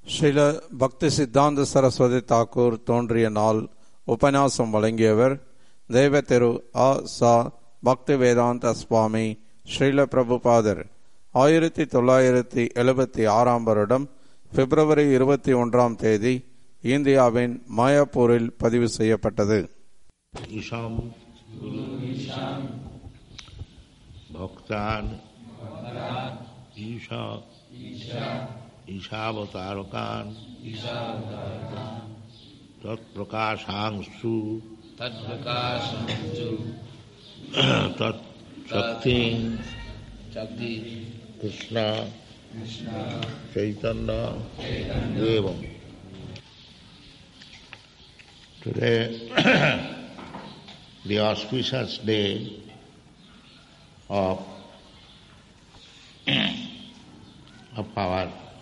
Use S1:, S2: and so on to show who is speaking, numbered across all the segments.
S1: ஸ்ரீல பக்தி சித்தாந்த சரஸ்வதி தாக்கூர் தோன்றிய நாள் உபன்யாசம் வழங்கியவர் தெய்வ திரு ஆ சா பக்தி வேதாந்த சுவாமி ஸ்ரீல பிரபுபாதர் ஆயிரத்தி தொள்ளாயிரத்தி எழுபத்தி ஆறாம் வருடம் பிப்ரவரி இருபத்தி ஒன்றாம் தேதி இந்தியாவின் மாயாப்பூரில் பதிவு செய்யப்பட்டது
S2: ईशाम भक्तान ईशा ईशावतारकान तत्प्रकाशांशु
S3: तत्प्रकाशमंजु
S2: तत्शक्ति
S3: शक्ति
S2: कृष्ण चैतन्य एवं Today, the auspicious day of, of our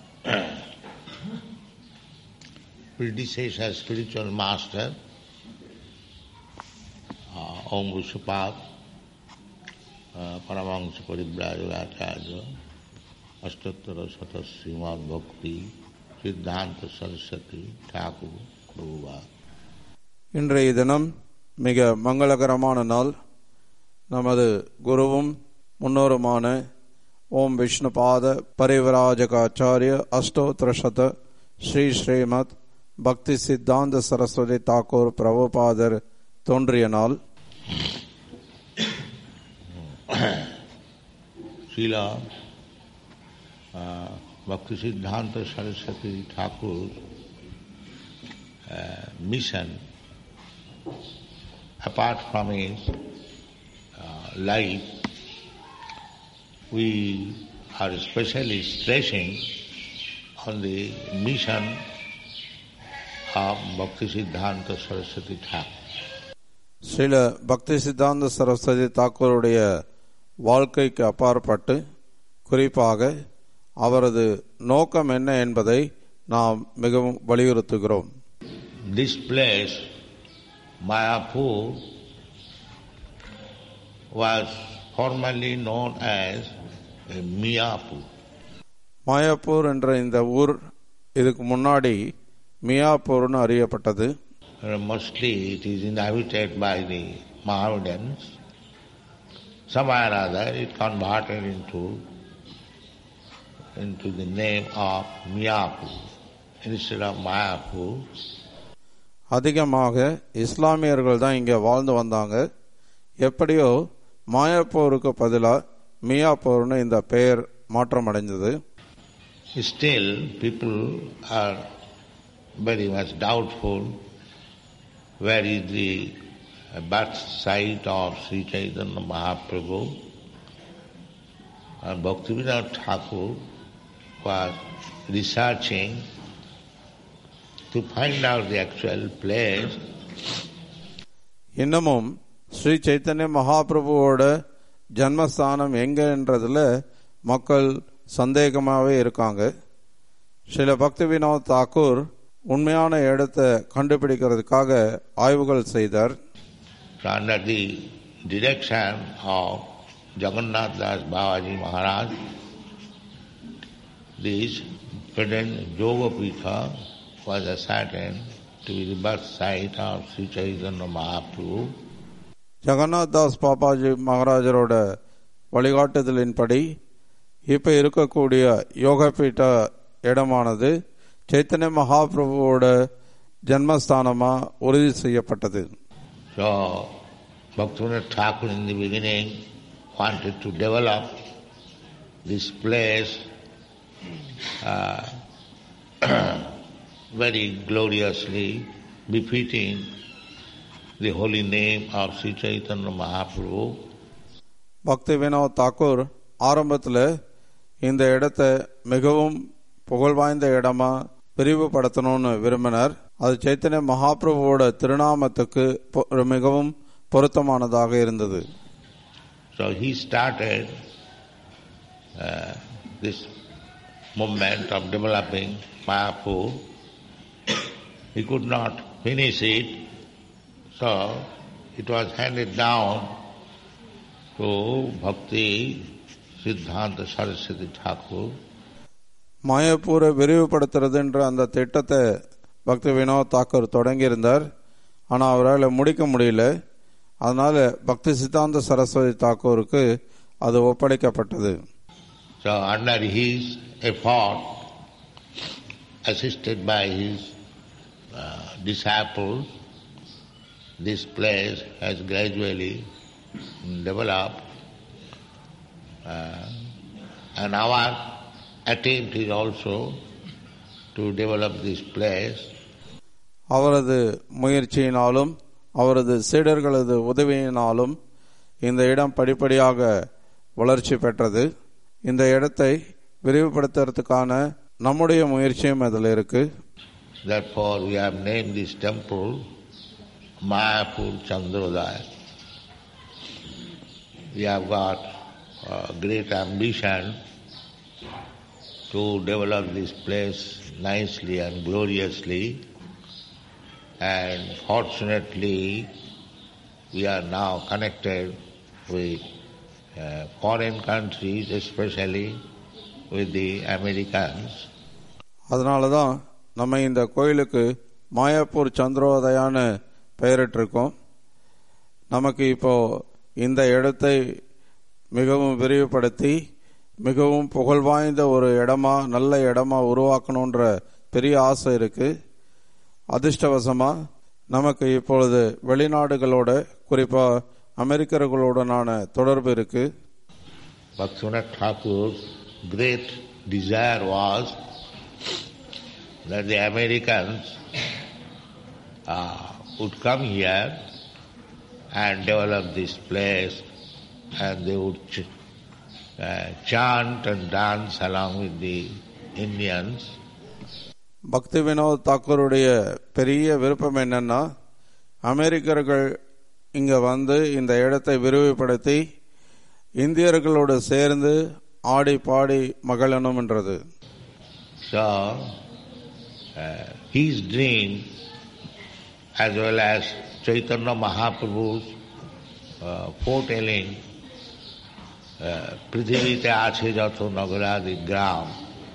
S2: predecessor spiritual master, uh, Om Vishwapad, uh, Paramahansa Paribrajacharya, Ashtattara Sata Srimad Bhakti, Siddhanta Saraswati, Thakur, Prabhupada.
S1: இன்றைய தினம் மிக மங்களகரமான நாள் நமது குருவும் முன்னோருமான ஓம் விஷ்ணுபாத பரிவராஜகாச்சாரிய அஷ்டோத்திர சத ஸ்ரீ ஸ்ரீமத் பக்தி சித்தாந்த சரஸ்வதி தாக்கூர் பிரபுபாதர் தோன்றிய நாள்
S2: Srila uh, Bhakti Siddhanta Saraswati Thakur uh, mission, apart from his uh, life, we are especially stressing on the mission of Bhakti Siddhanta Saraswati Thakur.
S1: Srila பக்தி சித்தாந்த சரஸ்வதி தாக்கூருடைய வாழ்க்கைக்கு அப்பாற்பட்டு குறிப்பாக அவரது நோக்கம் என்ன என்பதை நாம் மிகவும் வலியுறுத்துகிறோம்
S2: This place, Mayapur, was formerly known as uh, Miyapur.
S1: Mayapur என்ற இந்த ஊர் இதுக்கு முன்னாடி மியாப்பூர்னு அறியப்பட்டது
S2: Uh, Mostly it is inhabited by the Mohammedans. Somewhere or other it converted into, into the name of Miyapur instead of Mayapur.
S1: அதிகமாக இஸ்லாமியர்கள் தான் இங்கே வாழ்ந்து வந்தாங்க எப்படியோ மாயாப்பூருக்கு பதிலாக மியாப்பூர்னு இந்த பெயர் மாற்றம் அடைந்தது
S2: Still, people are very much doubtful where is the birth site of Sri Chaitanya Mahaprabhu. And Bhaktivinoda Thakur was researching to find out the actual place.
S1: இன்னமும் ஸ்ரீ சைத்தன்ய மகாபிரபுவோட ஜன்மஸ்தானம் எங்கன்றதுல மக்கள் சந்தேகமாகவே இருக்காங்க சில பக்தி வினோத் தாக்கூர் உண்மையான இடத்தை கண்டுபிடிக்கிறதுக்காக ஆய்வுகள் செய்தார்
S2: So under the direction of Jagannath Das Babaji Maharaj, this present Yoga Pitha was assigned to be the birth site of Sri Chaitanya Mahaprabhu.
S1: Jagannath Das Babaji மகாராஜரோட வழிகாட்டுதலின்படி இப்ப இருக்கக்கூடிய யோகபீட்ட இடமானது சைத்தன்ய மகாபிரபுவோட ஜன்மஸ்தானமா உறுதி செய்யப்பட்டது
S2: So Bhaktivinoda Thakur in the beginning wanted to develop this place uh, very gloriously, befitting the holy name of Sri Chaitanya Mahaprabhu.
S1: பக்தி வினோத் தாக்கூர் ஆரம்பத்தில் இந்த இடத்தை மிகவும் புகழ் வாய்ந்த இடமா விரிவுபடுத்தணும்னு விரும்பினார் அது சைத்தன்ய மகாபிரபுவோட திருநாமத்துக்கு பொ- மிகவும் பொருத்தமானதாக இருந்தது
S2: So he started uh, this movement of developing Mayapur. He could not finish it, so it was handed down to Bhakti Siddhanta Saraswati Thakur.
S1: மாயப்பூரை விரிவுபடுத்துறதுன்ற அந்த திட்டத்தை பக்தி வினோத் தாக்கூர் தொடங்கியிருந்தார் ஆனால் அவரால் முடிக்க முடியல அதனால பக்தி சித்தாந்த சரஸ்வதி தாக்கூருக்கு அது ஒப்படைக்கப்பட்டது
S2: So under his effort, assisted by his uh, disciples, this place has gradually developed. Uh, and our attempt is also to develop this place
S1: அவரது முயற்சியினாலும் அவரது சீடர்களது உதவியினாலும் இந்த இடம் படிப்படியாக வளர்ச்சி பெற்றது இந்த இடத்தை விரிவுபடுத்துறதுக்கான நம்முடைய முயற்சியும் அதில் இருக்கு
S2: Therefore, we have named this temple Mayapur Chandrodaya. We have got uh, great ambition to develop this place nicely and gloriously. And fortunately, we are now connected with uh, foreign countries, especially with the Americans.
S1: அதனால தான் நம்ம இந்த கோயிலுக்கு மாயாப்பூர் சந்திரோதயான்னு பெயரிட்டிருக்கோம் நமக்கு இப்போ இந்த இடத்தை மிகவும் விரிவுபடுத்தி மிகவும் புகழ் வாய்ந்த ஒரு இடமா நல்ல இடமா உருவாக்கணுன்ற பெரிய ஆசை இருக்கு அதிர்ஷ்டவசமா நமக்கு இப்பொழுது வெளிநாடுகளோட குறிப்பா அமெரிக்கர்களுடனான தொடர்பு இருக்கு
S2: Bhaktivinoda Thakur's great desire was that the Americans uh, would come here and develop this place and they would ch- uh, chant and dance along with the Indians.
S1: பக்தி வினோத் தாக்கூருடைய பெரிய விருப்பம் என்னன்னா அமெரிக்கர்கள் இங்க வந்து இந்த இடத்தை விரிவுபடுத்தி இந்தியர்களோடு சேர்ந்து ஆடி பாடி மகிழணும்ன்றது
S2: So, uh, his dream as well as Chaitanya Mahaprabhu's uh, foretelling uh, পৃথিবীতে আছে যত নগরাদি গ্রাম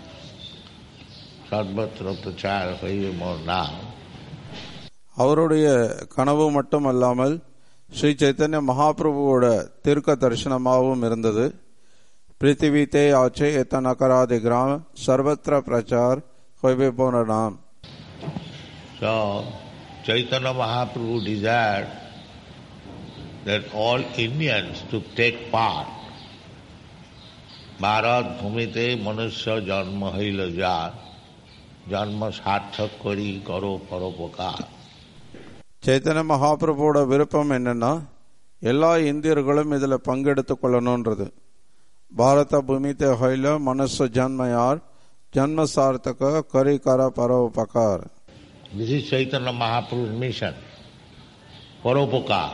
S2: সর্বত্র প্রচার হইবে মোর নাম
S1: அவருடைய கனவு மட்டும் அல்லாமல் ஸ்ரீ சைத்தன்ய மகாபிரபுவோட தீர்க்க தரிசனமாகவும் இருந்தது பிருத்திவி தே ஆச்சே எத்த நகராதி கிராம சர்வத்திர பிரச்சார் ஹொய்பே போன நாம்
S2: So, Chaitanya Mahaprabhu desired that all Indians to take part. Bharat ভূমিতে মনুষ্য জন্ম হইল যার জন্ম সার্থক করি করো পরোপকার
S1: சைத்தன்ய மகாபிரபுவோட விருப்பம் என்னன்னா எல்லா இந்தியர்களும் இதுல பங்கெடுத்துக் கொள்ளணும்ன்றது பாரத பூமித்தே ஹொய்ல மனுஷ ஜன்மயார் ஜன்ம சார்த்தக கரி கர பரோபகார்
S2: This is Chaitanya Mahaprabhu's mission. Paropokar.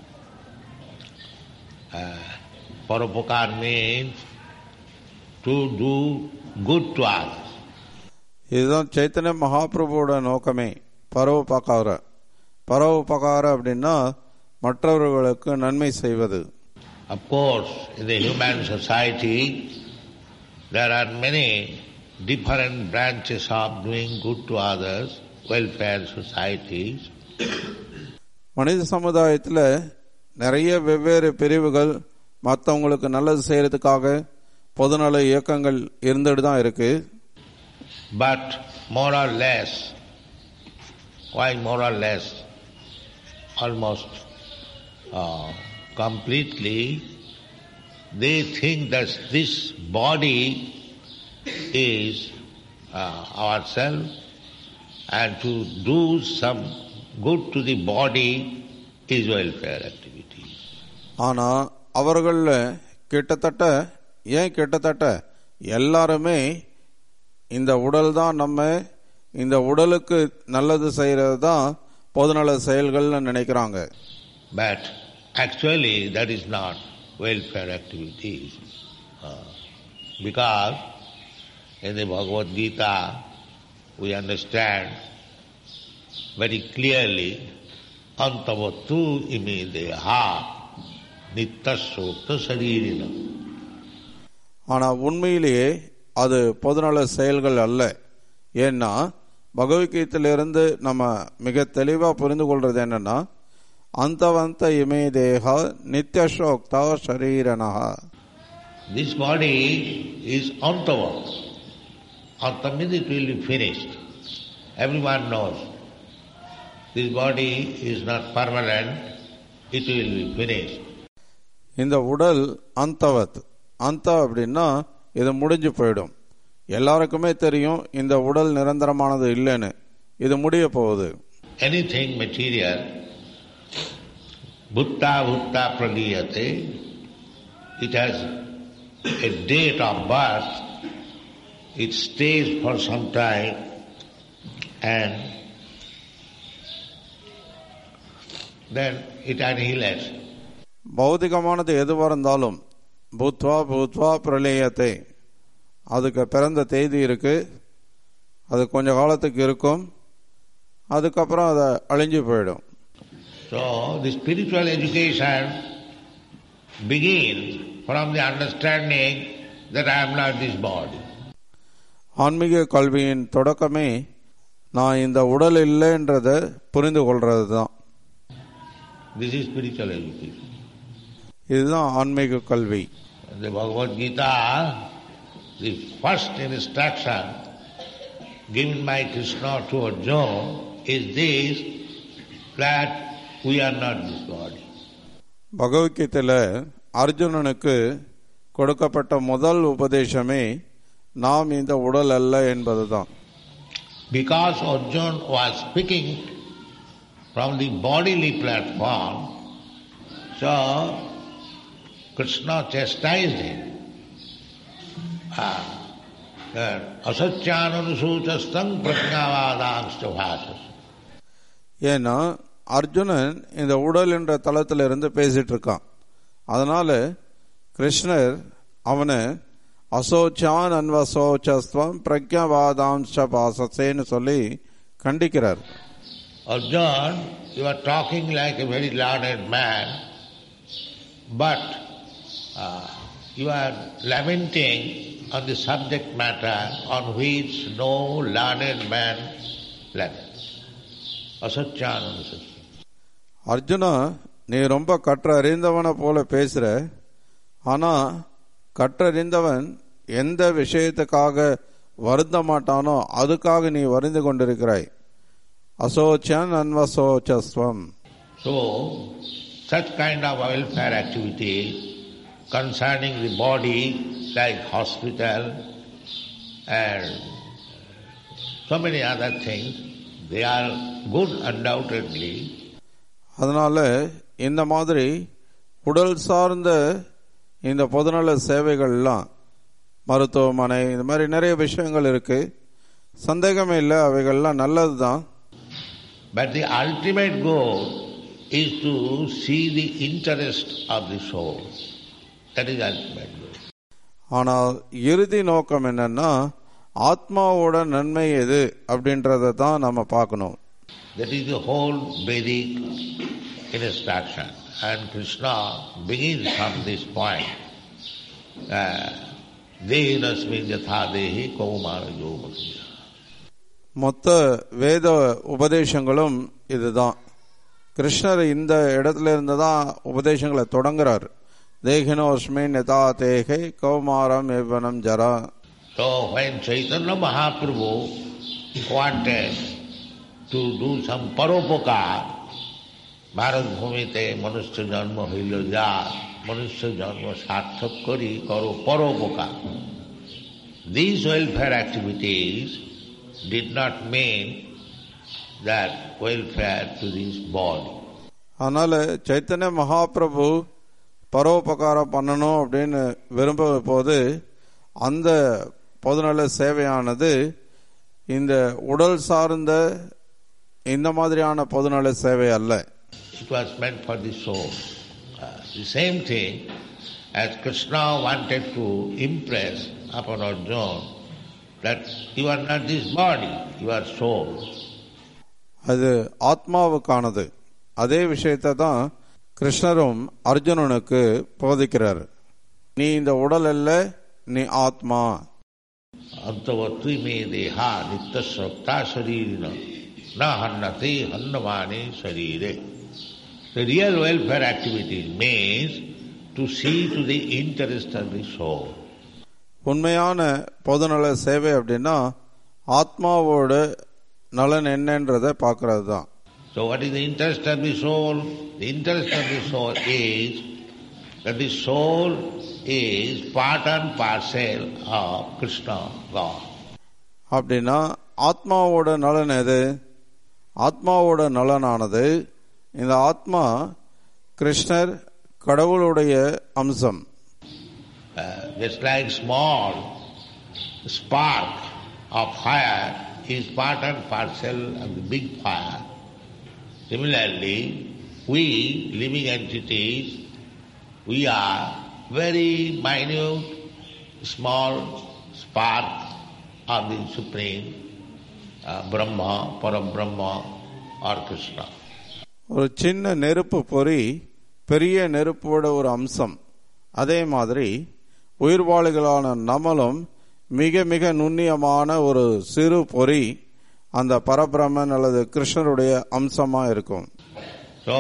S2: Uh, paropokar means to do good to others.
S1: இதுதான் சைத்தன்ய மகாபிரபுவோட நோக்கமே பரோபகார பரோபகார அப்படின்னா மற்றவர்களுக்கு நன்மை செய்வது
S2: Of course, in the human society, there are many different branches of doing good to others, welfare societies.
S1: மனித சமுதாயத்தில் நிறைய வெவ்வேறு பிரிவுகள் மற்றவங்களுக்கு நல்லது செய்யறதுக்காக பொதுநல இயக்கங்கள் இருந்துட்டு தான் இருக்கு
S2: But more or less, why more or less, almost uh, completely, they think that this body is uh, ourselves and to do some good to the body is welfare activity.
S1: ஆனா அவர்கள கிட்டத்தட்ட ஏன் கிட்டத்தட்ட எல்லாருமே இந்த உடல் தான் நம்ம இந்த உடலுக்கு நல்லது செய்யறது தான் பொதுநல செயல்கள்னு நினைக்கிறாங்க
S2: But actually that is not welfare activities. Uh, because in the Bhagavad Gita we understand very clearly antavatu imi deha nittasokta saririna.
S1: ஆனா உண்மையிலேயே அது பொதுநல செயல்கள் அல்ல ஏன்னா பகவத்கீதையிலிருந்து நம்ம மிக தெளிவா புரிந்து கொள்றது என்னன்னா அந்தவந்த இமே தேகா நித்தியசோக்தா ஷரீரனஹா
S2: This body is antava. Anta means it will be finished. Everyone knows. This body is not permanent, it will be finished.
S1: இந்த உடல் அந்தவத் அந்த அப்படின்னா இது முடிஞ்சு போயிடும் எல்லாருக்குமே தெரியும் இந்த உடல் நிரந்தரமானது இல்லைன்னு இது முடிய போகுது
S2: Anything material, bhutta bhutta pradiyate, it has a date of birth, it stays for some time and then it annihilates.
S1: பௌதிகமானது எதுவாக இருந்தாலும் பூத்வா பூத்வா பிரளயத்தை அதுக்கு பிறந்த தேதி இருக்கு அது கொஞ்ச காலத்துக்கு இருக்கும் அதுக்கப்புறம் அதை அழிஞ்சு போயிடும்
S2: So the spiritual education begins from the understanding that I am not this body.
S1: ஆன்மீக கல்வியின் தொடக்கமே நான் இந்த உடல் இல்லைன்றத புரிந்து கொள்றது தான்
S2: This is spiritual education.
S1: இதுதான் ஆன்மீக கல்வி
S2: The Bhagavad Gita, the first instruction given by Krishna to Arjuna is this that we are not this body.
S1: பகவத்கீதையில அர்ஜுனனுக்கு கொடுக்கப்பட்ட முதல் உபதேசமே நாம் இந்த உடல் அல்ல என்பதுதான்
S2: Because Arjuna was speaking from the bodily platform, so Krishna chastised him. Ah, that asatyananusūchastam prajñāvādāṁscha bhāsas.
S1: ஏன்னா அர்ஜுனன் இந்த உடல் என்ற தளத்துல இருந்து பேசிட்டு இருக்கான் அதனால கிருஷ்ணர் அவனை அசோச்சான் அன்வசோச்சஸ்துவம் பிரக்ஞவாதாம்ச பாசசேன்னு சொல்லி கண்டிக்கிறார்
S2: Arjuna, you are talking like a very learned man, but uh, you are lamenting on the subject matter on which no learned man laments. Asatyananusūchastam.
S1: Arjuna நீ ரொம்ப கற்றறிந்தவனை போல பேசுற ஆனா கற்றறிந்தவன் எந்த விஷயத்துக்காக வருந்த மாட்டானோ அதுக்காக நீ வருந்து கொண்டிருக்கிறாய் அசோச்சன் அன்வசோச்சஸ்வம்
S2: So, such kind of welfare activities concerning the body, like hospital and so many other things, they are good undoubtedly,
S1: அதனால இந்த மாதிரி உடல் சார்ந்த இந்த பொதுநல சேவைகள்லாம் மருத்துவமனை இந்த மாதிரி நிறைய விஷயங்கள் இருக்கு சந்தேகமே இல்லை அவைகள்லாம் நல்லதுதான்
S2: but the ultimate goal is to see the interest of the soul. That is ultimate goal.
S1: ஆனால் இறுதி நோக்கம் என்னன்னா ஆத்மாவோட நன்மை எது அப்படின்றத தான் நம்ம பார்க்கணும்
S2: That is the whole Vedic instruction. And Krishna begins from this point. Dehinasmin yatha dehi kaumara yomati.
S1: மொத்த வேத உபதேசங்களும் இதுதான் கிருஷ்ணர் இந்த இடத்துல இருந்து தான் உபதேசங்களை தொடங்குறார் தேகினோஸ்மின் யதா தேகை கௌமாரம் எவனம் ஜரா
S2: So when Chaitanya Mahaprabhu wanted to do some paropakar, Bharat ভূমিতে মনুষ্য জন্ম হইল যা মনুষ্য জন্ম সার্থক করি করো পরোপকার These welfare activities did not mean that welfare to this body.
S1: அதனால சைத்தன்ய மகாபிரபு பரோபகாரம் பண்ணணும் அப்படின்னு விரும்பும் போது அந்த பொதுநல சேவையானது இந்த உடல் சார்ந்த இந்த மாதிரியான பொதுநல சேவை அல்ல
S2: It was meant for the soul. Uh, the same thing as Krishna wanted to impress upon Arjuna that you are not this body, you are soul.
S1: அது ஆத்மாவுக்கானது அதே விஷயத்தை தான் கிருஷ்ணரும் அர்ஜுனனுக்கு போதிக்கிறார் நீ இந்த உடல் அல்ல நீ ஆத்மா
S2: Antavatri me deha nitya srapta sharirina na hannate hannamane sharire. The real welfare activity means to see to the interest of the soul.
S1: உண்மையான பொதுநல சேவை அப்படின்னா ஆத்மாவோட நலன் என்னன்றதை பார்க்கறது தான்
S2: So what is the interest of the soul? The interest of the soul is that the soul is part and parcel of Krishna, God.
S1: அப்படின்னா ஆத்மாவோட நலன் எது ஆத்மாவோட நலனானது இந்த ஆத்மா கிருஷ்ணர் கடவுளுடைய அம்சம்
S2: Uh, just like small spark of fire is part and parcel of the big fire. Similarly, we living entities, we are very minute, small spark of the Supreme uh, Brahma, Parabrahma or Krishna.
S1: ஒரு சின்ன நெருப்பு பொறி பெரிய நெருப்போட ஒரு அம்சம் அதே மாதிரி உயிர்வாளிகளான நம்மளும் மிக மிக நுண்ணியமான ஒரு சிறு பொறி அந்த பரபிரமன் அல்லது கிருஷ்ணருடைய அம்சமா இருக்கும்
S2: So,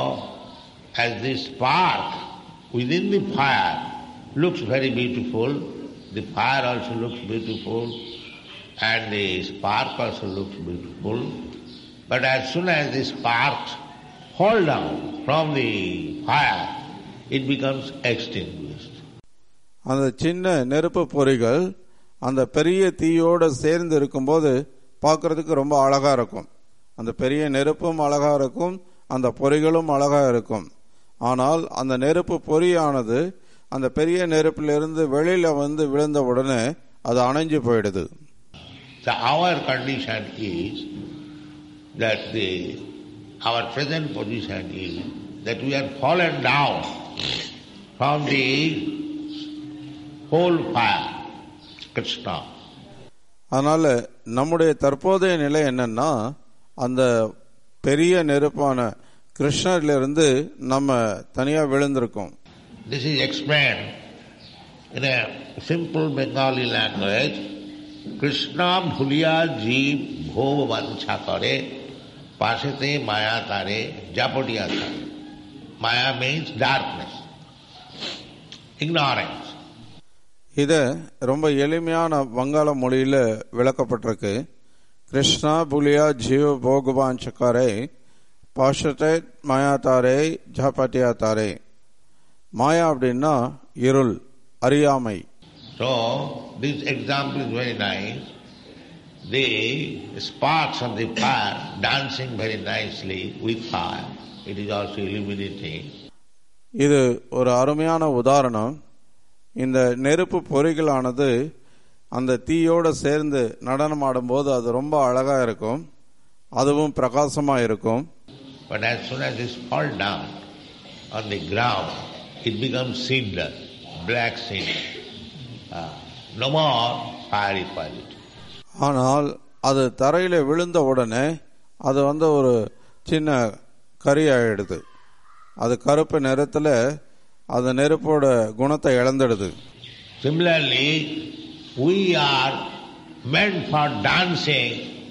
S2: as this spark within the fire looks very beautiful, the fire also looks beautiful, and the spark also looks beautiful. But as soon as the sparks fall down from the fire, it becomes extinguished.
S1: அந்த சின்ன நெருப்பு பொறிகள் அந்த பெரிய தீயோட சேர்ந்து இருக்கும்போது பார்க்கறதுக்கு ரொம்ப அழகா இருக்கும் அந்த பெரிய நெருப்பும் அழகா இருக்கும் அந்த பொறிகளும் அழகா இருக்கும் ஆனால் அந்த நெருப்பு பொறியானது அந்த பெரிய நெருப்பிலிருந்து வெளியில வந்து விழுந்த உடனே அது அணைஞ்சு போயிடுது
S2: So our condition is that the our present position is that we are fallen down from the whole fire, Krishna.
S1: அதனால நம்முடைய தற்போதைய நிலை என்னன்னா அந்த பெரிய நெருப்பான கிருஷ்ணரிலிருந்து நம்ம தனியா விழுந்திருக்கோம்
S2: This is explained in a simple Bengali language. Krishna bhuliya jeev bhov vancha kare pasete maya tare japadiya tare. Maya means darkness, ignorance.
S1: இத ரொம்ப எளிமையான வங்காள மொழியில விளக்கப்பட்டிருக்கு கிருஷ்ணா புலியா ஜீவ போகவான் சக்காரே பாஷத்தை மாயா தாரே ஜாபாட்டியா தாரே மாயா அப்படின்னா இருள் அறியாமை
S2: So, this example is very nice. The sparks of the fire dancing very nicely with fire. It is also illuminating.
S1: இது ஒரு அருமையான உதாரணம் இந்த நெருப்பு பொறிகளானது அந்த தீயோட சேர்ந்து நடனம் ஆடும்போது அது ரொம்ப அழகா இருக்கும் அதுவும் பிரகாசமா இருக்கும்
S2: But as soon as it fall down on the ground, it becomes cinder, black cinder. Ah, no more fiery quality.
S1: ஆனால் அது தரையில விழுந்த உடனே அது வந்து ஒரு சின்ன கறி ஆயிடுது அது கருப்பு நிறத்துல அது நெருப்போட குணத்தை இழந்துடுது
S2: Similarly, we are meant for dancing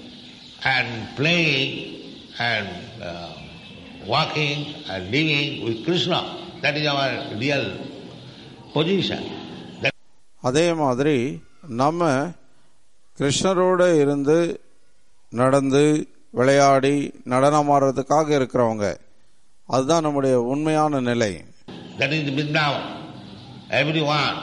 S2: and playing and uh, walking and living with Krishna. That is our real position. That
S1: அதே மாதிரி நம்ம கிருஷ்ணரோட இருந்து நடந்து விளையாடி நடனமாடுறதுக்காக இருக்கிறவங்க அதுதான் நம்முடைய உண்மையான நிலை
S2: That is Vrindavan. Everyone,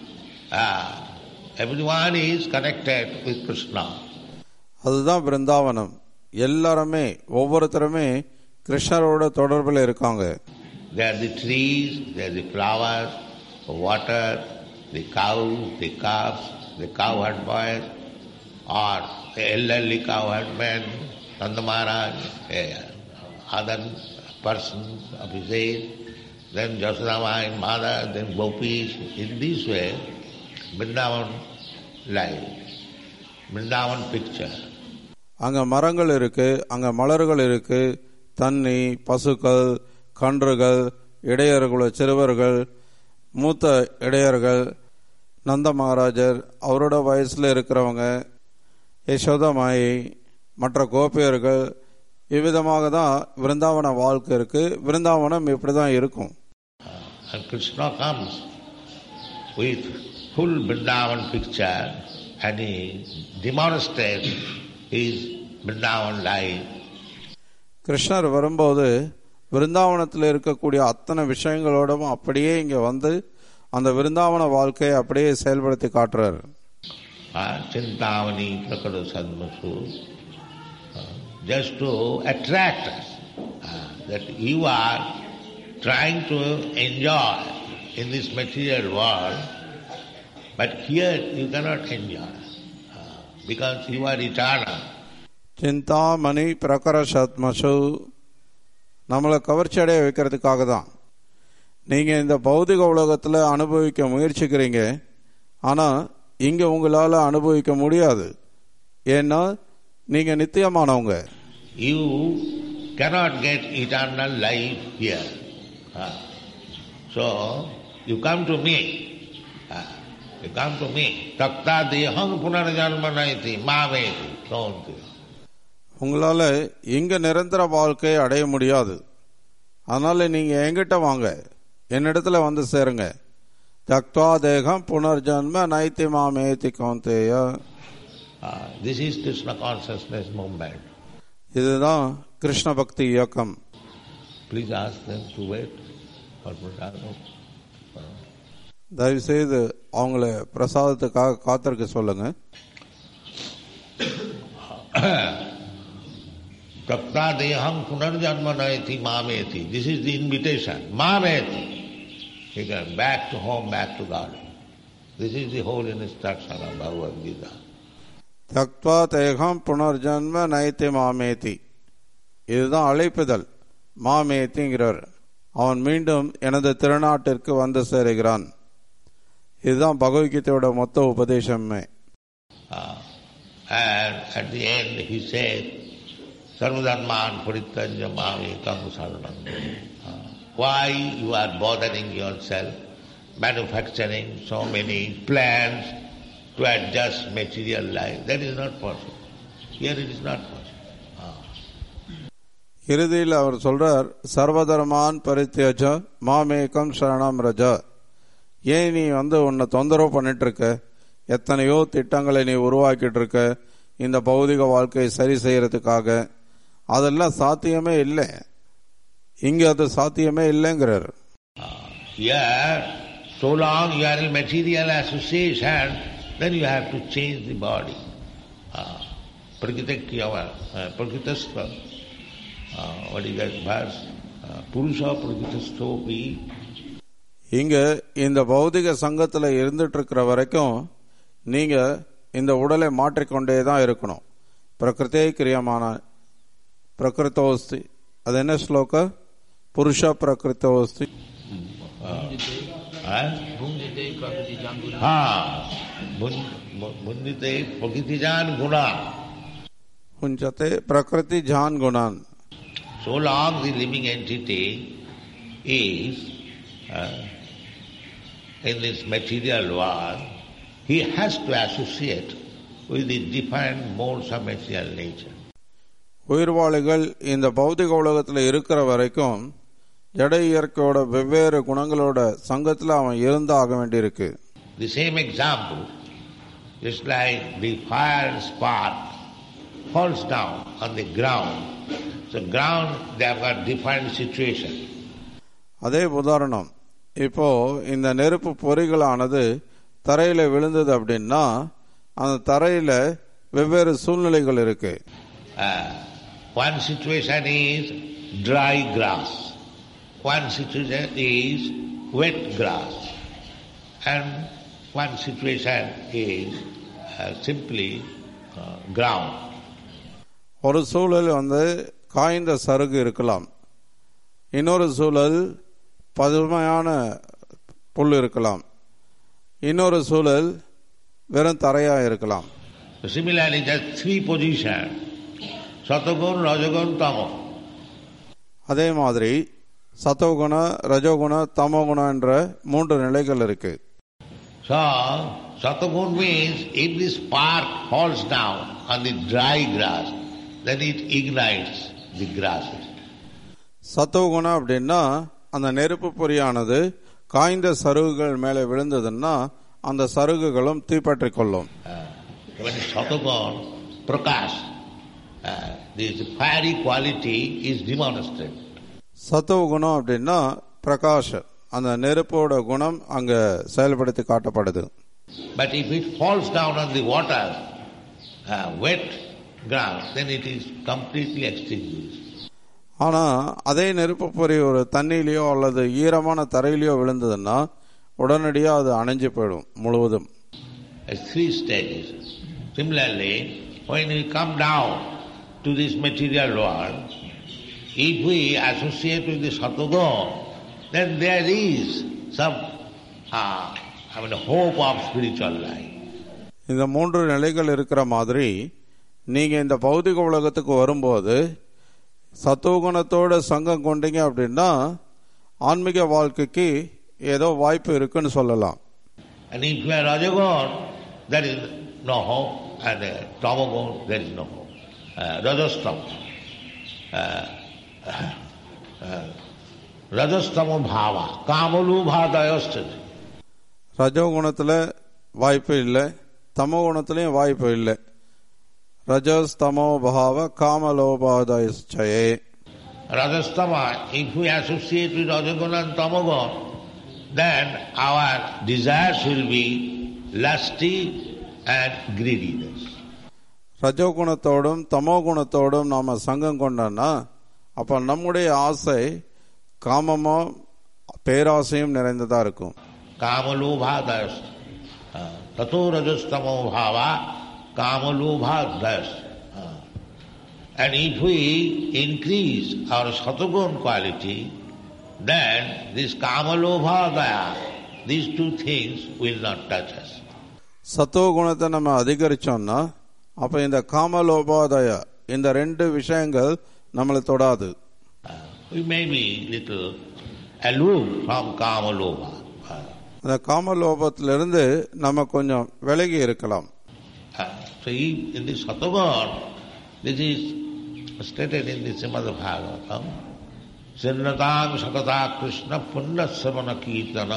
S2: uh, everyone is connected with Krishna.
S1: அதுதான் பிருந்தாவனம் எல்லாருமே ஒவ்வொருத்தருமே கிருஷ்ணரோட தொடர்பில் இருக்காங்க
S2: There are the trees, there are the flowers, the water, the cows, the calves, the cowherd boys, or the elderly cowherd men, Nanda Maharaj, eh, other persons of his age, then Jasodama and mother, then gopis. In this way, Vrindavan life, Vrindavan picture.
S1: அங்க மரங்கள் இருக்கு அங்க மலர்கள் இருக்கு தண்ணி பசுக்கள் கன்றுகள் இடையர்கள் சிறுவர்கள் மூத்த இடையர்கள் நந்த மகாராஜர் அவரோட வயசுல இருக்கிறவங்க யசோதா மாயை மற்ற கோபியர்கள் இவ்விதமாக தான் விருந்தாவன வாழ்க்கை இருக்கு விருந்தாவனம் இப்படி தான் இருக்கும்
S2: And Krishna comes with full Vrindavan picture and he demonstrates his Vrindavan life.
S1: கிருஷ்ணர் வரும்போது விருந்தாவனத்தில் இருக்கக்கூடிய அத்தனை விஷயங்களோடும் அப்படியே இங்க வந்து அந்த விருந்தாவன வாழ்க்கையை அப்படியே செயல்படுத்தி காட்டுறாரு
S2: uh, Chintamani Prakara Sadmasu, uh, just to attract us, uh, that you are trying to enjoy in this material world, but here you cannot enjoy, uh, because you are eternal.
S1: Chintamani பிரகர சத்மசு நம்மளை கவர்ச்சி அடைய வைக்கிறதுக்காக தான் நீங்க இந்த பௌதிக உலகத்துல அனுபவிக்க முயற்சிக்கிறீங்க ஆனா இங்க உங்களால அனுபவிக்க முடியாது ஏன்னா நீங்க நித்தியமானவங்க
S2: You cannot get eternal life here. Uh, so, you come to me. Uh, you come to me. Takta deham punarjanma naiti mameti. Don't you?
S1: உங்களால இங்க நிரந்தர வாழ்க்கையை அடைய முடியாது அதனால நீங்க என்கிட்ட வாங்க என்னிடத்துல வந்து சேருங்க தக்வா தேகம் புனர்ஜன்ம நைத்தி மாமேதி கௌந்தேய
S2: Uh, this is Krishna consciousness movement.
S1: இதுதான் கிருஷ்ண பக்தி இயக்கம்
S2: Please ask them to wait for prasadam.
S1: தயவு செய்து அவங்கள பிரசாதத்துக்காக காத்திருக்க சொல்லுங்க
S2: Takta deham punarjanma naiti mameti. This is the invitation. Mameti. You can back to home, back to God. This is the whole instruction of Bhagavad Gita.
S1: தக்வா தேகம் புனர்ஜன்ம நைத்தி மாமேதி இதுதான் அழைப்புதல் மாமேத்திங்கிறார் அவன் மீண்டும் எனது திருநாட்டிற்கு வந்து சேருகிறான் இதுதான் பகவத்கீதையோட மொத்த உபதேசமே
S2: Uh, and at the end he said, Sarvadharman paritanja mami kam saranam. Uh, Why you are bothering yourself, manufacturing so many plans to adjust material life? That is not possible. Here it is not possible. Uh,
S1: இறுதியில் அவர் சொல்றார் சர்வதர்மான் பரித்தியஜ மாமேகம் சரணம் ரஜ ஏன் நீ வந்து உன்னை தொந்தரவு பண்ணிட்டு இருக்க எத்தனையோ திட்டங்களை நீ உருவாக்கிட்டு இருக்க இந்த பௌதிக வாழ்க்கையை சரி செய்யறதுக்காக அதெல்லாம் சாத்தியமே இல்லை இங்க அது சாத்தியமே இல்லைங்கிறார்
S2: Here, so long you are in material association, then you have to change the body. Uh, Prakritakiyava, uh, Prakritastha, uh, what is that verse? Uh, Purusha Prakritasthopi.
S1: இங்க இந்த பௌதிக சங்கத்துல இருந்துட்டு இருக்கிற வரைக்கும் நீங்க இந்த உடலை மாற்றிக்கொண்டே தான் இருக்கணும் பிரகிருத்தே கிரியமான பிரகிருத்தோஸ்தி அது என்ன ஸ்லோக புருஷ பிரகிருத்தோஸ்தி
S2: Huh?
S3: Bhundite prakriti janguna.
S2: Ah, Bundite Prakritijan Guna.
S1: புஞ்சத்தை பிரகிருதி ஜான் குணான்
S2: So long the living entity is uh, in this material world, he has to associate with the different modes of material nature.
S1: உயிர்வாளிகள் இந்த பௌதிக உலகத்துல இருக்கிற வரைக்கும் ஜட இயற்கையோட வெவ்வேறு குணங்களோட சங்கத்துல அவன் இருந்தாக வேண்டியிருக்கு
S2: The same example, just like the fire spark falls down on the ground. So ground, they have got different situation.
S1: அதே உதாரணம் இப்போ இந்த நெருப்பு பொறிகளானது தரையில விழுந்தது அப்படின்னா அந்த தரையில வெவ்வேறு சூழ்நிலைகள் இருக்கு
S2: Uh, one situation is dry grass. One situation is wet grass. And one situation is uh, simply uh, ground.
S1: ஒரு சூழல் வந்து காய்ந்த சருகு இருக்கலாம் இன்னொரு சூழல் பதுமையான புல் இருக்கலாம் இன்னொரு சூழல் வெறும் தரையா இருக்கலாம்
S2: So similarly, there are three positions. Satagun, Rajagun, Tamo.
S1: அதே மாதிரி சத்தோகுண ரஜோகுண தமோகுண என்ற மூன்று நிலைகள் இருக்கு
S2: So, Satagun means if this spark falls down on the dry grass, then it ignites the grasses.
S1: சத்துவகுணம் அப்படின்னா அந்த நெருப்பு பொறியானது காய்ந்த சருகுகள் மேலே விழுந்ததுன்னா அந்த சருகுகளும் தீப்பற்றிக் கொள்ளும்
S2: Uh, when Satagun, Prakash, uh, this fiery quality is demonstrated.
S1: சத்துவகுணம் அப்படின்னா பிரகாஷ் அந்த நெருப்போட குணம் அங்க செயல்படுத்தி காட்டப்படுது
S2: But if it falls down on the water, uh, wet ground, then it is completely extinguished.
S1: ஆனா அதே நெருப்பு பொறி ஒரு தண்ணியிலயோ அல்லது ஈரமான தரையிலயோ விழுந்ததுன்னா உடனடியா அது அணைஞ்சு போயிடும் முழுவதும்
S2: As three stages. Similarly, when we come down to this material world, if we associate with the Satagun, then there is some, uh, I mean, hope of spiritual life.
S1: இந்த மூன்று நிலைகள் இருக்கிற மாதிரி நீங்க இந்த பௌதிக உலகத்துக்கு வரும்போது சத்துவகுணத்தோட சங்கம் கொண்டீங்க அப்படின்னா ஆன்மீக வாழ்க்கைக்கு ஏதோ வாய்ப்பு இருக்குன்னு சொல்லலாம்
S2: And if you are Rajagun, there is no hope, and uh, Tamagun, there is no hope. Uh, Rajastama. Uh, uh, Rajastama bhava, kamalu bhadayasthati.
S1: ரஜோகுணத்துல வாய்ப்பு இல்லை தமோ குணத்திலையும் வாய்ப்பு இல்லை ரஜஸ் தமோ பாவ காமலோபாதயே
S2: Rajastama, if we associate with Rajagun and Tamagun, then our desires will be lusty and greediness.
S1: ரஜோகுணத்தோடும் தமோ குணத்தோடும் நாம சங்கம் கொண்டோம்னா அப்ப நம்முடைய ஆசை காமமோ பேராசையும் நிறைந்ததா இருக்கும்
S2: कामलोभादयस तथो रजस्तमो भावा कामलोभादयस And if we increase our satagun quality, then this kamalobhadaya, these two things will not touch us.
S1: சத்துவ குணத்தை நம்ம அதிகரிச்சோம்னா அப்ப இந்த காமலோபாதய இந்த ரெண்டு விஷயங்கள் நம்மளை தொடாது
S2: Uh, we may be little aloof from kamalobha. Uh,
S1: அந்த காமலோபத்திலிருந்து நம்ம கொஞ்சம் விலகி இருக்கலாம்
S2: Uh, so if in the Satavan, this is stated in the Srimad Bhagavatam, Sirnatam Sakata Krishna Punna Samana Kirtana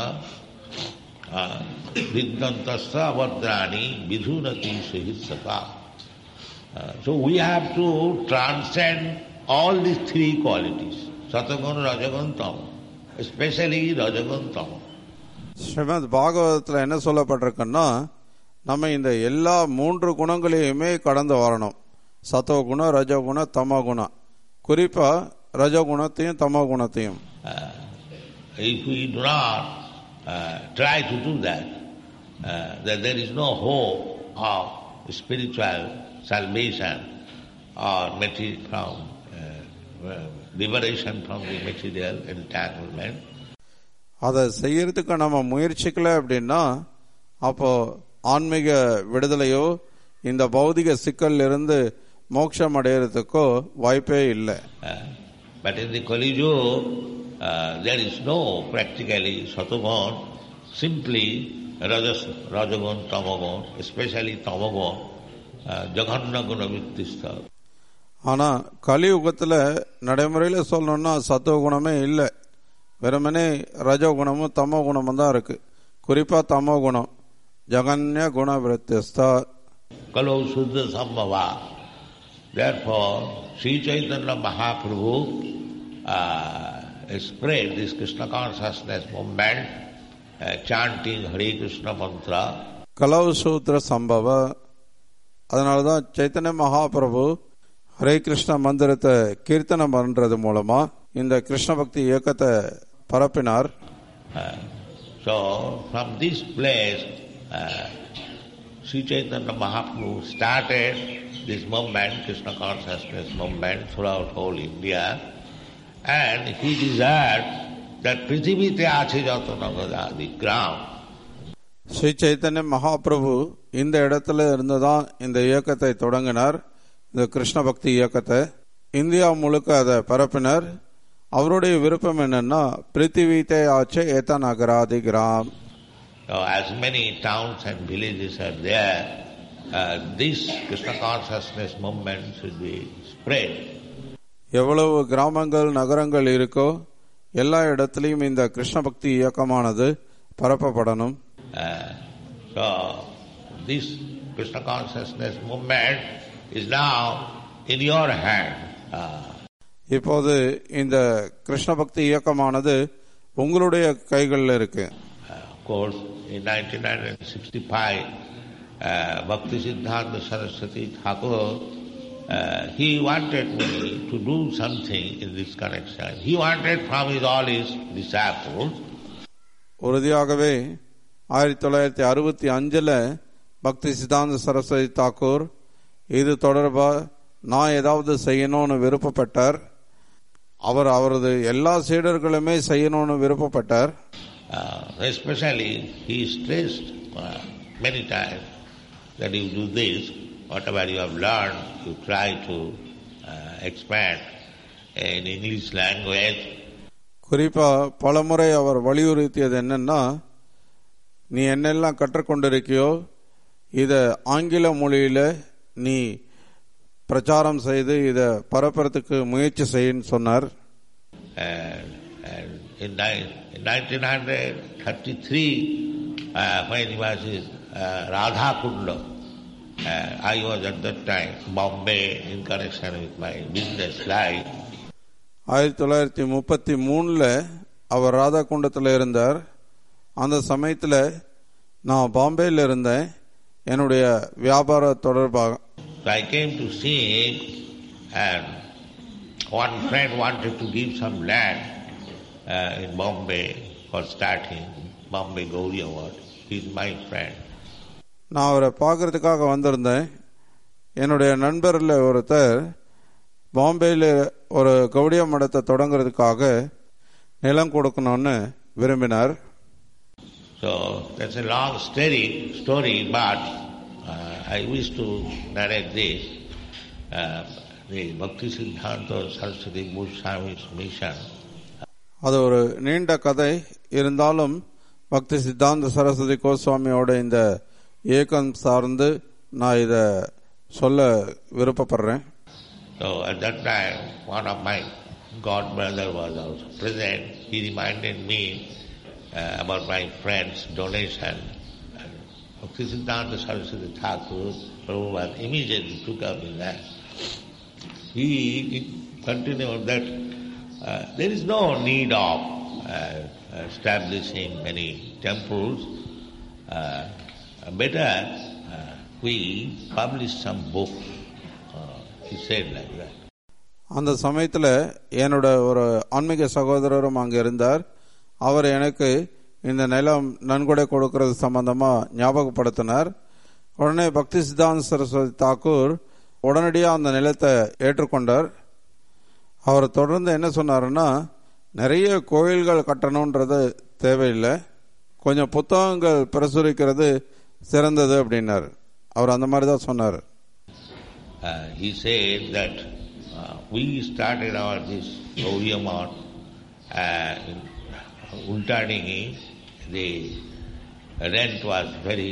S2: Viddantasta Avadrani Vidhunati Sahitsaka. Uh, So we have to transcend all these three qualities, Satagun, Rajagun, Tama, especially Rajagun, Tama.
S1: Srimad பாகவதத்தில் என்ன சொல்லப்பட்டிருக்குன்னா நம்ம இந்த எல்லா மூன்று குணங்களையுமே கடந்து வரணும் சத்துவ குணம் ரஜகுணம் தமோ குணம் குறிப்பா ரஜகுணத்தையும் தமோ குணத்தையும்
S2: Uh, if we do not uh, try to do that, uh, then there is no hope of spiritual salvation or material from uh, uh, liberation from the material entanglement.
S1: அதை செய்யறதுக்கு நம்ம முயற்சிக்கல அப்படின்னா அப்போ ஆன்மீக விடுதலையோ இந்த பௌதிக சிக்கல்ல இருந்து மோட்சம் அடையறதுக்கோ வாய்ப்பே இல்லை
S2: Uh, but in the Kali Yuga, uh, there is no practically Satagun, simply Rajas, Rajagun, Tamagun, especially Tamagun, uh, Jaganna Gunavittistha.
S1: ஆனா கலியுகத்துல நடைமுறையில சொல்லணும்னா சத்துவ குணமே இல்லை வெறுமனே ரஜகுணமும் தமோ குணமும் தான் இருக்கு குறிப்பா தமோ குணம் ஜகன்ய குண விருத்திஸ்தா
S2: Kalau Suddha Sambhava. Therefore, Sri Chaitanya Mahaprabhu uh, spread this Krishna consciousness movement, uh, chanting Hare Krishna mantra,
S1: கலவு சூத்திர சம்பவ அதனாலதான் சைத்தன்ய மகாபிரபு ஹரே கிருஷ்ண மந்திரத்தை கீர்த்தனம் பண்றது மூலமா இந்த கிருஷ்ண பக்தி இயக்கத்தை பரப்பினார்
S2: Uh, so from this place, uh, Sri Chaitanya Mahaprabhu started this movement, Krishna consciousness movement throughout whole India, and he desired that Prithivite Ache Jatanagada, the ground,
S1: Sri Chaitanya Mahaprabhu இந்த இடத்துல இருந்துதான் இந்த இயக்கத்தை தொடங்கினார் இந்த கிருஷ்ண பக்தி இயக்கத்தை இந்தியா முழுக்க அதை பரப்பினார் அவருடைய விருப்பம் என்னன்னா பிருத்திவீத்தை ஆச்சு ஏத்த நகராதி கிராம்
S2: So as many towns and villages are there, uh, this Krishna consciousness movement should be spread.
S1: எவ்வளவு கிராமங்கள் நகரங்கள் இருக்கோ எல்லா இடத்துலையும் இந்த கிருஷ்ண பக்தி இயக்கமானது பரப்பப்படணும்
S2: Uh, so this Krishna consciousness movement is now in your hand. Uh,
S1: இப்போது இந்த கிருஷ்ண பக்தி இயக்கமானது உங்களுடைய கைகளில் இருக்கு
S2: Uh, of course, in 1965, uh, Bhakti Siddhanta Saraswati Thakur, uh, he wanted me to do something in this connection. He wanted from his, all his disciples
S1: உறுதியாகவே ஆயிரத்தி தொள்ளாயிரத்தி அறுபத்தி அஞ்சுல பக்தி சித்தாந்த சரஸ்வதி தாக்கூர் இது தொடர்பா நான் ஏதாவது செய்யணும்னு விருப்பப்பட்டார் அவர் அவரது எல்லா சீடர்களுமே செய்யணும்னு விருப்பப்பட்டார்
S2: Uh, especially, he stressed uh, many times that you do this, whatever you have learned, you try to uh, expand in English language.
S1: குறிப்பா பலமுறை அவர் வலியுறுத்தியது என்னன்னா நீ என்னெல்லாம் கற்றுக்கொண்டிருக்கியோ இத ஆங்கில மொழியில நீ பிரச்சாரம் செய்து இத பரப்புறதுக்கு முயற்சி செய்யின்னு சொன்னார்
S2: And, and in, ni- in 1933, uh, when he was in uh, Radha Kunda, uh, I was at that time Bombay in connection with my business life.
S1: ஆயிரத்தி தொள்ளாயிரத்தி முப்பத்தி மூணுல அவர் ராதா குண்டத்தில் இருந்தார் அந்த சமயத்துல நான் பாம்பேல இருந்தேன் என்னுடைய வியாபார தொடர்பாக
S2: So I came to see him, and one friend wanted to give some land uh, in Bombay for starting Bombay Gauri Award. He's my friend.
S1: நான் அவரை பார்க்கறதுக்காக வந்திருந்தேன் என்னுடைய நண்பரில் ஒருத்தர் பாம்பேயில் ஒரு கௌடிய மடத்தை தொடங்குறதுக்காக நிலம் கொடுக்கணும்னு விரும்பினார்
S2: So that's a long story, story but uh, I wish to narrate this. Uh, the Bhakti Siddhanta Saraswati Goswami's mission
S1: அது ஒரு நீண்ட கதை இருந்தாலும் பக்தி சித்தாந்த சரஸ்வதி கோஸ்வாமியோட இந்த இயக்கம் சார்ந்து நான் இதை சொல்ல விருப்பப்படுறேன்
S2: So at that time, one of my godbrother was also present. He reminded me uh, about my friend's donation. And Bhaktisiddhanta Saraswati Thakur, Prabhupada immediately took up in that. He continued that uh, there is no need of uh, establishing many temples. Uh, better uh, we publish some books. Uh, he said like that.
S1: அந்த சமயத்தில் என்னோட ஒரு ஆன்மீக சகோதரரும் அங்கே இருந்தார் அவர் எனக்கு இந்த நிலம் நன்கொடை கொடுக்கறது சம்பந்தமா ஞாபகப்படுத்தினார் உடனே பக்தி சித்தாந்த சரஸ்வதி தாக்கூர் உடனடியாக அந்த நிலத்தை ஏற்றுக்கொண்டார் அவர் தொடர்ந்து என்ன சொன்னாருன்னா நிறைய கோயில்கள் கட்டணுன்றது தேவையில்லை கொஞ்சம் புத்தகங்கள் பிரசுரிக்கிறது சிறந்தது அப்படின்னார் அவர் அந்த மாதிரி தான் சொன்னார்
S2: Uh, he said that uh, we started our this Gauriyamat uh, in Ultadingi. The rent was very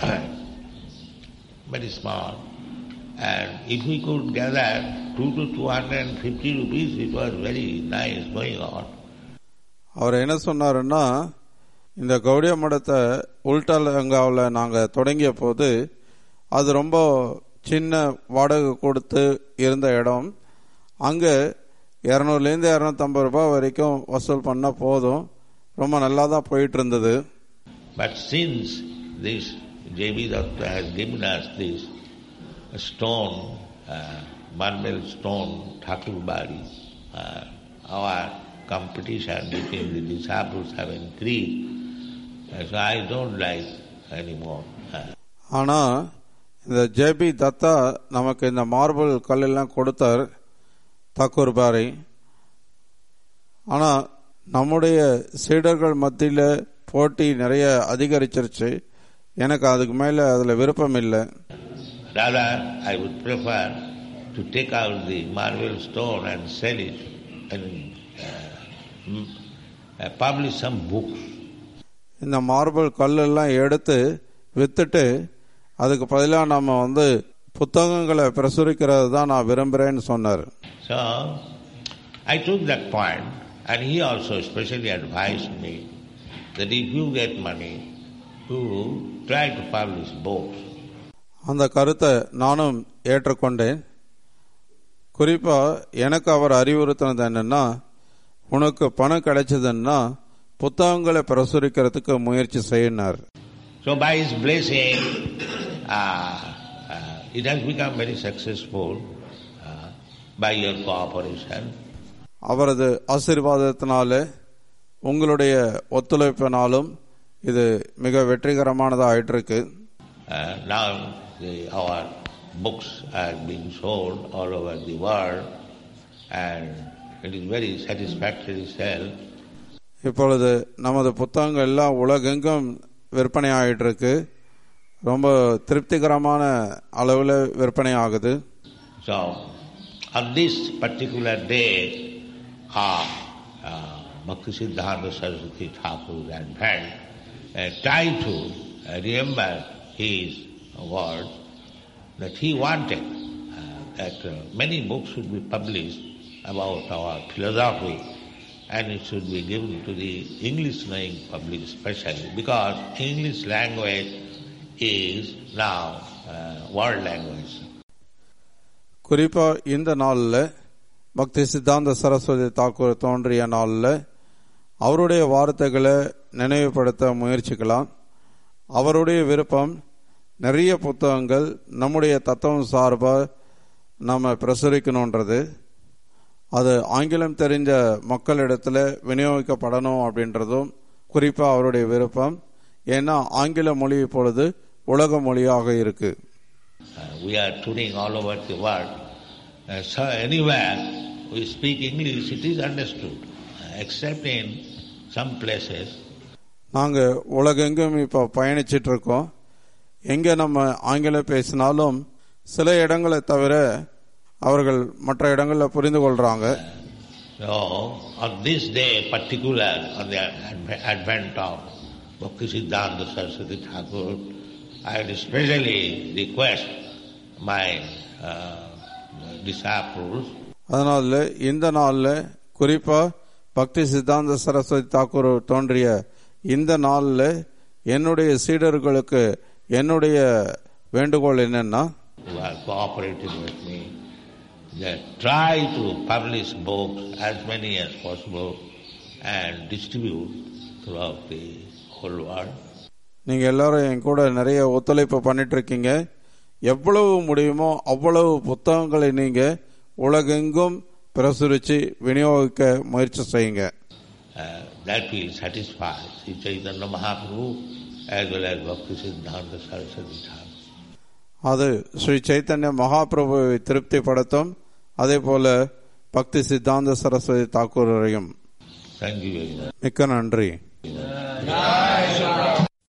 S2: very small, and if we could gather two to two hundred and fifty rupees, it was very nice going on.
S1: அவர் என்ன சொன்னாருன்னா இந்த கௌடிய மடத்தை உள்டலங்காவில் நாங்கள் தொடங்கிய போது அது ரொம்ப சின்ன வாடகை கொடுத்து இருந்த இடம் அங்கே இரநூறுலேருந்து இரநூத்தம்பது ரூபாய் வரைக்கும் வசூல் பண்ண போதும் ரொம்ப நல்லா தான் போயிட்டு இருந்தது
S2: But since this J.B. Datta has given us this stone, uh, marble stone, Thakurbari, uh, our competition between the disciples have increased. Uh, so I don't like anymore. Uh,
S1: ஆனால் இந்த ஜேபி தத்தா நமக்கு இந்த மார்பிள் கல்லெல்லாம் கொடுத்தார் தாக்கூர் பாரி ஆனால் நம்முடைய சீடர்கள் மத்தியில் போட்டி நிறைய அதிகரிச்சிருச்சு எனக்கு அதுக்கு மேலே அதில் விருப்பம் இல்லை
S2: rather, I would prefer to take out the marble stone and sell it and uh, mm, uh, publish some books.
S1: இந்த மார்பிள் கல்லெல்லாம் எடுத்து வித்துட்டு அதுக்கு பதிலாக நம்ம வந்து புத்தகங்களை பிரசுரிக்கிறது தான் நான் விரும்புகிறேன்னு சொன்னார்
S2: So I took that point, and he also especially advised me that if you get money, to try to publish books.
S1: அந்த கருத்தை நானும் ஏற்றுக்கொண்டேன் குறிப்பா எனக்கு அவர் அறிவுறுத்தினது என்னன்னா உனக்கு பணம் கிடைச்சதுன்னா புத்தகங்களை பிரசுரிக்கிறதுக்கு முயற்சி செய்யினார்
S2: So by his blessing, uh, uh, it has become very successful uh, by your cooperation.
S1: அவரது ஆசீர்வாதத்தினால உங்களுடைய ஒத்துழைப்பினாலும் இது மிக வெற்றிகரமானதாக ஆயிட்டிருக்கு
S2: Uh, now the, our books are being sold all over the world and it is very satisfactory sale.
S1: இப்பொழுது நமது புத்தகங்கள் எல்லாம் உலகெங்கும் விற்பனை ஆயிட்டு இருக்கு ரொம்ப திருப்திகரமான அளவில் விற்பனை ஆகுது
S2: So on this particular day of uh, Bhakti Siddhanta Saraswati Thakur's advent, uh, try to uh, remember his word that he wanted uh, that uh, many books should be published about our philosophy and it should be given to the English knowing public especially because English language is now uh, world language.
S1: குறிப்பா இந்த நாளில் பக்தி சித்தாந்த சரஸ்வதி தாக்கூர் தோன்றிய நாளில் அவருடைய வார்த்தைகளை நினைவுபடுத்த முயற்சிக்கலாம் அவருடைய விருப்பம் நிறைய புத்தகங்கள் நம்முடைய தத்துவம் சார்பாக நம்ம பிரசுரிக்கணுன்றது அது ஆங்கிலம் தெரிஞ்ச மக்களிடத்துல விநியோகிக்கப்படணும் அப்படின்றதும் குறிப்பாக அவருடைய விருப்பம் ஏன்னா ஆங்கில மொழி இப்பொழுது உலக மொழியாக இருக்கு
S2: Uh, we are touring all over the world. Uh, so anywhere we speak English, it is understood. Uh, except in some places,
S1: நாங்கள் உலகெங்கும் இப்போ பயணிச்சிட்டு இருக்கோம் எங்கே நம்ம ஆங்கிலம் பேசினாலும் சில இடங்களை தவிர அவர்கள் மற்ற இடங்களில் புரிந்து கொள்றாங்க
S2: so on this day particular, on the adv- advent of Bhakti Siddhanta Saraswati Thakur, I would especially request my uh, disciples
S1: அதனால இந்த நாளில் குறிப்பாக பக்தி சித்தாந்த சரஸ்வதி தாக்கூர் தோன்றிய இந்த நாளில் என்னுடைய சீடர்களுக்கு என்னுடைய வேண்டுகோள் என்னன்னா
S2: who are cooperating with me, that try to publish books as many as possible and distribute throughout the whole world.
S1: நீங்க எல்லாரும் என் கூட நிறைய ஒத்துழைப்பு பண்ணிட்டு இருக்கீங்க எவ்வளவு முடியுமோ அவ்வளவு புத்தகங்களை நீங்க உலகெங்கும் பிரசுரிச்சு விநியோகிக்க முயற்சி செய்யுங்க
S2: Uh, that will satisfy Sri Chaitanya Mahaprabhu as well as Bhakti Siddhanta Saraswati Thakur.
S1: அது ஸ்ரீ சைத்தன்ய மகாபிரபுவை திருப்திப்படுத்தும் அதே போல பக்தி சித்தாந்த Saraswati தாக்கூரையும்
S2: Thank you very much.
S1: மிக்க நன்றி
S3: Jai